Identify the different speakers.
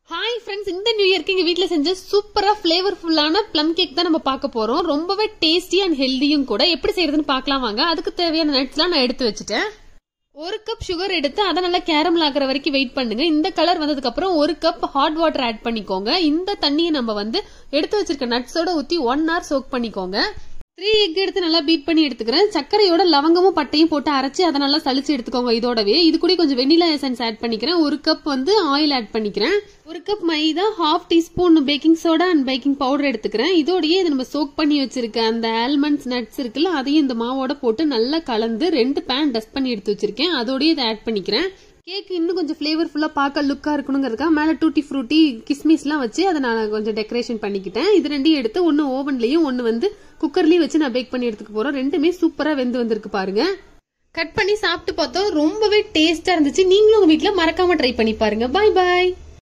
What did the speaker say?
Speaker 1: hi friends இந்த new இயர்க்கு எங்க வீட்ல செஞ்ச சூப்பரா ஃபிளேவர்ஃபுல்லான ப்ளம் கேக் தான் நம்ம பார்க்க போறோம் ரொம்பவே டேஸ்டி அண்ட் ஹெல்தியும் கூட எப்படி செய்யறதுன்னு பார்க்கலாம் வாங்க அதுக்கு தேவையான நட்ஸ்லாம் நான் எடுத்து வச்சுட்டேன் ஒரு கப் சுகர் எடுத்து அதை நல்லா கேரமல் ஆகுற வரைக்கும் வெயிட் பண்ணுங்க இந்த கலர் வந்ததுக்கு அப்புறம் ஒரு கப் ஹாட் வாட்டர் ஆட் பண்ணிக்கோங்க இந்த தண்ணியை நம்ம வந்து எடுத்து வச்சிருக்க நட்ஸோட ஊத்தி ஒன் ஹவர் சோக் பண்ணிக்கோங்க த்ரீ எக் எடுத்து நல்லா பீட் பண்ணி எடுத்துக்கிறேன் சர்க்கரையோட லவங்கமும் பட்டையும் போட்டு அரைச்சி அதை நல்லா சளிச்சு எடுத்துக்கோங்க இதோடவே இது கூட கொஞ்சம் வெனிலா எசன்ஸ் ஆட் பண்ணிக்கிறேன் ஒரு கப் வந்து ஆயில் ஆட் பண்ணிக்கிறேன் ஒரு cup maida half teaspoon baking soda and baking powder எடுத்துக்கிறேன் இதோடயே இது நம்ம சோக் பண்ணி வச்சிருக்க அந்த ஆல்மண்ட்ஸ் நட்ஸ் இருக்குல்ல அதையும் இந்த மாவோட போட்டு நல்லா கலந்து ரெண்டு பேன் டஸ்ட் பண்ணி எடுத்து வச்சிருக்கேன் அதோடய இதை ஆட் பண்ணிக்கிறேன் கேக் இன்னும் கொஞ்சம் ஃபிளேவர்ஃபுல்லா பார்க்க லுக்கா இருக்கணுங்கிறதுக்காக மேல டூட்டி ஃப்ரூட்டி கிஸ்மிஸ்லாம் வச்சு அதை நான் கொஞ்சம் டெக்கரேஷன் பண்ணிக்கிட்டேன் இது ரெண்டையும் எடுத்து ஒன்னு ஓவன்லயும் ஒன்னு வந்து குக்கர்லயும் வச்சு நான் பேக் பண்ணி எடுத்துக்க போறோம் ரெண்டுமே சூப்பரா வெந்து வந்திருக்கு பாருங்க கட் பண்ணி சாப்பிட்டு பார்த்தோம் ரொம்பவே டேஸ்டா இருந்துச்சு நீங்களும் உங்க வீட்ல மறக்காம ட்ரை பண்ணி பாருங்க பாய் பாய்